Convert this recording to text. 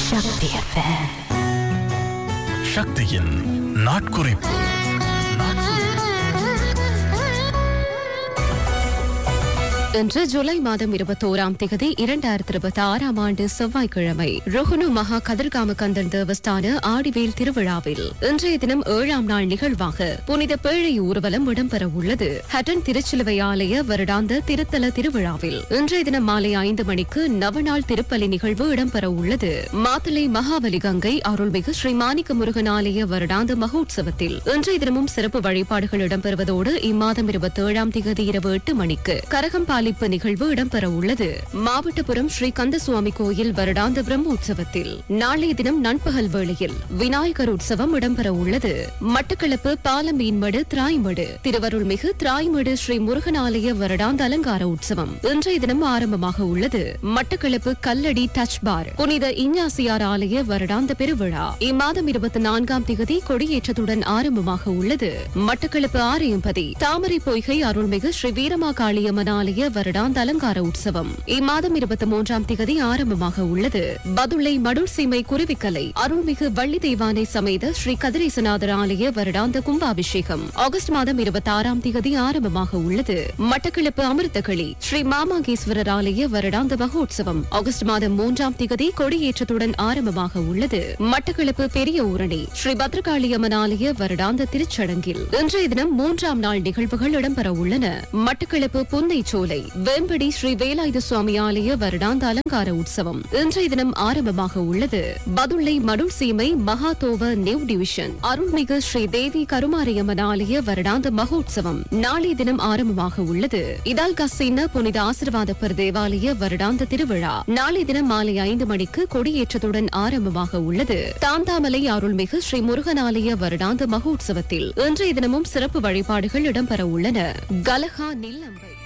சக்தி FM. சக்தியின் நாட்குறிப்பு இன்று ஜூலை மாதம் இருபத்தோராம் திகதி இரண்டாயிரத்தி இருபத்தி ஆறாம் ஆண்டு செவ்வாய்க்கிழமை ருகுனு மகா கதிர்காம கந்தன் தேவஸ்தான ஆடிவேல் திருவிழாவில் இன்றைய தினம் ஏழாம் நாள் நிகழ்வாக புனித பேழை ஊர்வலம் இடம்பெற உள்ளது ஹட்டன் திருச்சிலுவை ஆலய வருடாந்த திருத்தல திருவிழாவில் இன்றைய தினம் மாலை ஐந்து மணிக்கு நவநாள் திருப்பலி நிகழ்வு இடம்பெற உள்ளது மாத்தளை மகாபலி கங்கை அருள்மிகு ஸ்ரீ மாணிக்க முருகன் ஆலய வருடாந்த மகோத்சவத்தில் இன்றைய தினமும் சிறப்பு வழிபாடுகள் இடம்பெறுவதோடு இம்மாதம் இருபத்தி ஏழாம் திகதி இரவு எட்டு மணிக்கு கரகம் பாலிப்பு நிகழ்வு இடம்பெற உள்ளது மாவட்டபுரம் ஸ்ரீ கந்தசுவாமி கோயில் வருடாந்த பிரம்மோற்சவத்தில் நாளைய தினம் நண்பகல் வேளையில் விநாயகர் உற்சவம் இடம்பெற உள்ளது மட்டக்களப்பு பாலமீன்மடு திராய்மடு திருவருள்மிகு திராய்மடு ஸ்ரீ முருகன் ஆலய வருடாந்த அலங்கார உற்சவம் இன்றைய தினம் ஆரம்பமாக உள்ளது மட்டக்களப்பு கல்லடி டச் பார் புனித இஞ்ஞாசியார் ஆலய வருடாந்த பெருவிழா இம்மாதம் இருபத்தி நான்காம் திகதி கொடியேற்றத்துடன் ஆரம்பமாக உள்ளது மட்டக்களப்பு ஆரையம்பதி தாமரை பொய்கை அருள்மிகு ஸ்ரீ வீரமா காளியம்மன் ஆலய வருடாந்த அலங்கார உற்சவம் இம்மாதம் இருபத்தி மூன்றாம் திகதி ஆரம்பமாக உள்ளது பதுளை மடுள் சீமை குருவிக்கலை அருள்மிகு வள்ளி தெய்வானை சமேத ஸ்ரீ கதிரேசநாதர் ஆலய வருடாந்த கும்பாபிஷேகம் ஆகஸ்ட் மாதம் இருபத்தி ஆறாம் திகதி ஆரம்பமாக உள்ளது மட்டக்களப்பு அமிர்தகளி ஸ்ரீ மாமாங்கேஸ்வரர் ஆலய வருடாந்த மகோத்சவம் ஆகஸ்ட் மாதம் மூன்றாம் திகதி கொடியேற்றத்துடன் ஆரம்பமாக உள்ளது மட்டக்களப்பு பெரிய ஊரணி ஸ்ரீ பத்ரகாளியம்மன் ஆலய வருடாந்த திருச்சடங்கில் இன்றைய தினம் மூன்றாம் நாள் நிகழ்வுகள் இடம்பெற உள்ளன மட்டக்களப்பு புன்னை சோலை வேம்படி ஸ்ரீ வேலாயுத சுவாமி ஆலய வருடாந்த அலங்கார உற்சவம் இன்றைய தினம் ஆரம்பமாக உள்ளது பதுளை மடுள் சீமை மகாதோவ நியூ டிவிஷன் அருள்மிகு ஸ்ரீ தேவி கருமாரியம்மன் ஆலய வருடாந்த மகோத்சவம் நாளைய தினம் ஆரம்பமாக உள்ளது இதால் கசின புனித ஆசிர்வாதப்பர் தேவாலய வருடாந்த திருவிழா நாளைய தினம் மாலை ஐந்து மணிக்கு கொடியேற்றத்துடன் ஆரம்பமாக உள்ளது தாந்தாமலை அருள்மிகு ஸ்ரீ முருகன் ஆலய வருடாந்த மகோத்சவத்தில் இன்றைய தினமும் சிறப்பு வழிபாடுகள் இடம்பெற உள்ளன கலகா நில்லம்பை